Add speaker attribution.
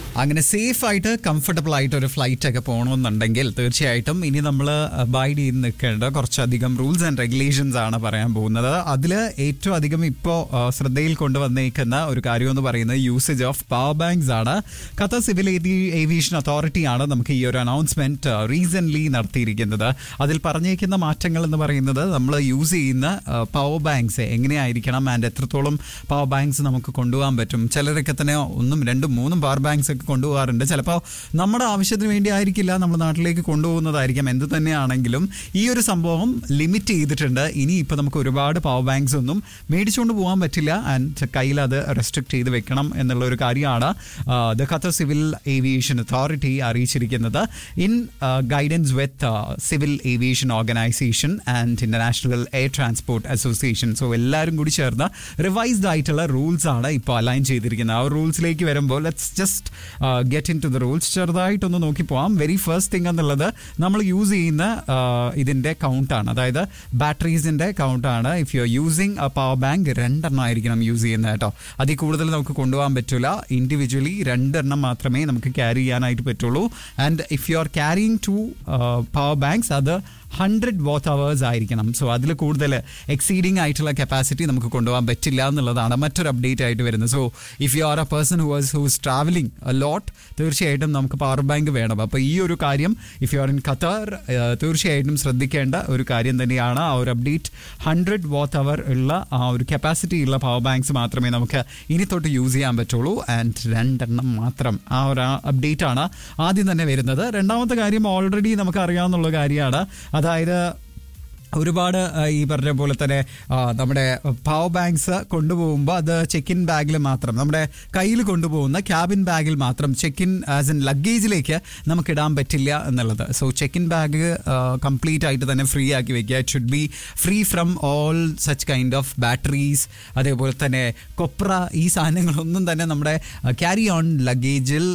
Speaker 1: അങ്ങനെ സേഫ് ആയിട്ട് കംഫർട്ടബിൾ ആയിട്ട് ഒരു ഫ്ലൈറ്റ് ഒക്കെ പോകണമെന്നുണ്ടെങ്കിൽ തീർച്ചയായിട്ടും ഇനി നമ്മൾ അബൈഡ് ചെയ്ത് നിൽക്കേണ്ട കുറച്ചധികം റൂൾസ് ആൻഡ് റെഗുലേഷൻസ് ആണ് പറയാൻ പോകുന്നത് അതിൽ ഏറ്റവും അധികം ഇപ്പോൾ ശ്രദ്ധയിൽ കൊണ്ടുവന്നേക്കുന്ന ഒരു കാര്യം എന്ന് പറയുന്നത് യൂസേജ് ഓഫ് പവർ ബാങ്ക്സ് ആണ് ഖത്തർ സിവിൽ ഏവിയേഷൻ അതോറിറ്റി ആണ് നമുക്ക് ഈ ഒരു അനൗൺസ്മെന്റ് റീസെന്റ് നടത്തിയിരിക്കുന്നത് അതിൽ പറഞ്ഞേക്കുന്ന മാറ്റങ്ങൾ എന്ന് പറയുന്നത് നമ്മൾ യൂസ് ചെയ്യുന്ന പവർ ബാങ്ക്സ് എങ്ങനെയായിരിക്കണം ആൻഡ് എത്രത്തോളം പവർ ബാങ്ക്സ് നമുക്ക് കൊണ്ടുപോകാൻ പറ്റും ചിലരൊക്കെ തന്നെ ഒന്നും രണ്ടും മൂന്നും പവർ ബാങ്ക്സ് ഒക്കെ കൊണ്ടുപോകാറുണ്ട് ചിലപ്പോൾ നമ്മുടെ ആവശ്യത്തിന് വേണ്ടി ആയിരിക്കില്ല നമ്മൾ നാട്ടിലേക്ക് കൊണ്ടുപോകുന്നതായിരിക്കും എന്ത് തന്നെയാണെങ്കിലും ഈ ഒരു സംഭവം ലിമിറ്റ് ചെയ്തിട്ടുണ്ട് ഇനി ഇപ്പോൾ നമുക്ക് ഒരുപാട് പവർ ബാങ്ക്സ് ഒന്നും മേടിച്ചുകൊണ്ട് പോകാൻ പറ്റില്ല ആൻഡ് കയ്യിൽ അത് റെസ്ട്രിക്ട് ചെയ്ത് വെക്കണം എന്നുള്ള ഒരു കാര്യമാണ് the Qatar civil aviation authority അറിയിച്ചിരിക്കുന്നത് in guidance with civil aviation organisation and international air transport association so എല്ലാവരും കൂടി ചേർന്ന് റിവൈസ്ഡ് ആയിട്ടുള്ള റൂൾസ് ആണ് ഇപ്പോൾ അലൈൻ ചെയ്തിരിക്കുന്നത് ആ റൂൾസിലേക്ക് വരുമ്പോൾ let's just get into the rules ചെറുതായിട്ടൊന്ന് നോക്കി പോവാം വെരി ഫസ്റ്റ് തിങ് എന്നുള്ളത് നമ്മൾ യൂസ് ചെയ്യുന്ന uh, ഇതിന്റെ കൗണ്ടാണ് അതായത് ബാറ്ററീസിന്റെ കൗണ്ടാണ് if you are using a power bank രണ്ടെണ്ണം ആയിരിക്കണം യൂസ് ചെയ്യുന്നത് കേട്ടോ അതിൽ കൂടുതൽ നമുക്ക് കൊണ്ടുപോകാൻ പറ്റില്ല ഇൻഡിവിജ്വലി രണ്ടെണ്ണം മാത്രമേ നമുക്ക് ക്യാരി ചെയ്യാനായിട്ട് പറ്റുള്ളൂ and if you are carrying two power banks അത് ഹൺഡ്രഡ് വാട്ട് അവേഴ്സ് ആയിരിക്കണം സോ അതിൽ കൂടുതൽ എക്സീഡിങ് ആയിട്ടുള്ള കപ്പാസിറ്റി നമുക്ക് കൊണ്ടുപോകാൻ പറ്റില്ല എന്നുള്ളതാണ് മറ്റൊരു അപ്ഡേറ്റ് ആയിട്ട് വരുന്നത് so if you are a person who was whose travelling lot തീർച്ചയായിട്ടും നമുക്ക് പവർ ബാങ്ക് വേണം അപ്പോൾ ഈ ഒരു കാര്യം if you are in Qatar തീർച്ചയായിട്ടും ശ്രദ്ധിക്കേണ്ട ഒരു കാര്യം തന്നെയാണ് ആ ഒരു അപ്ഡേറ്റ് ഹൺഡ്രഡ് വാട്ട് അവർ ഉള്ള ആ ഒരു കപ്പാസിറ്റി ഉള്ള പവർ ബാങ്ക്സ് മാത്രമേ നമുക്ക് ഇനി തൊട്ട് യൂസ് ചെയ്യാൻ പറ്റുള്ളൂ ആൻഡ് രണ്ടെണ്ണം മാത്രം ആ ഒരു അപ്ഡേറ്റ് ആണ് ആദ്യം തന്നെ വരുന്നത് രണ്ടാമത്തെ കാര്യം ഓൾറെഡി നമുക്ക് അറിയാവുന്ന കാര്യമാണ് അതായത് ഒരുപാട് ആ, ഈ പറഞ്ഞ പോലെ തന്നെ ആ, നമ്മുടെ പവർ ബാങ്ക്സ് കൊണ്ടുപോകുമ്പോൾ അത് ചെക്ക് ഇൻ ബാഗിൽ മാത്രം നമ്മുടെ കയ്യിൽ കൊണ്ടുപോകുന്ന ക്യാബിൻ ബാഗിൽ മാത്രം ചെക്ക് ഇൻ ആസ് ഇൻ ലഗേജിലേക്ക് നമുക്ക് ഇടാൻ പറ്റില്ല എന്നുള്ളത് so check in bag complete ആയിട്ട് തന്നെ ഫ്രീ ആക്കി വെക്കുക it should be free from all such kind of batteries അതേപോലെ തന്നെ കൊപ്ര ഈ സാധനങ്ങളൊന്നും തന്നെ നമ്മുടെ ക്യാരി ഓൺ ലഗേജിൽ